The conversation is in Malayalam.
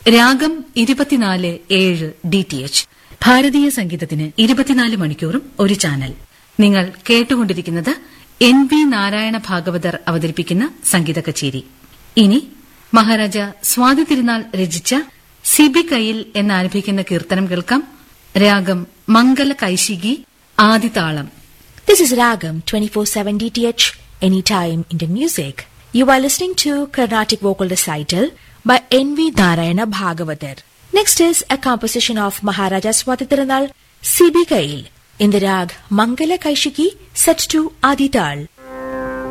രാഗം ഇരുപത്തിനാല് ഏഴ് ഡി ടി എച്ച് ഭാരതീയ സംഗീതത്തിന് ഇരുപത്തിനാല് മണിക്കൂറും ഒരു ചാനൽ നിങ്ങൾ കേട്ടുകൊണ്ടിരിക്കുന്നത് എൻ വി നാരായണ ഭാഗവതർ അവതരിപ്പിക്കുന്ന സംഗീത കച്ചേരി ഇനി മഹാരാജ സ്വാതി തിരുനാൾ രചിച്ച സിബി കയ്യിൽ എന്നാരംഭിക്കുന്ന കീർത്തനം കേൾക്കാം രാഗം മംഗല കൈശികി ആദിതാളം This is Ragam 24/7 DTH anytime Indian music. You are listening to Carnatic vocal recital by N.V. Narayana Bhagavatar. Next is a composition of Maharaja Swatitirunal C.B. Kail in the rag Mangala Kaishiki set to Adital.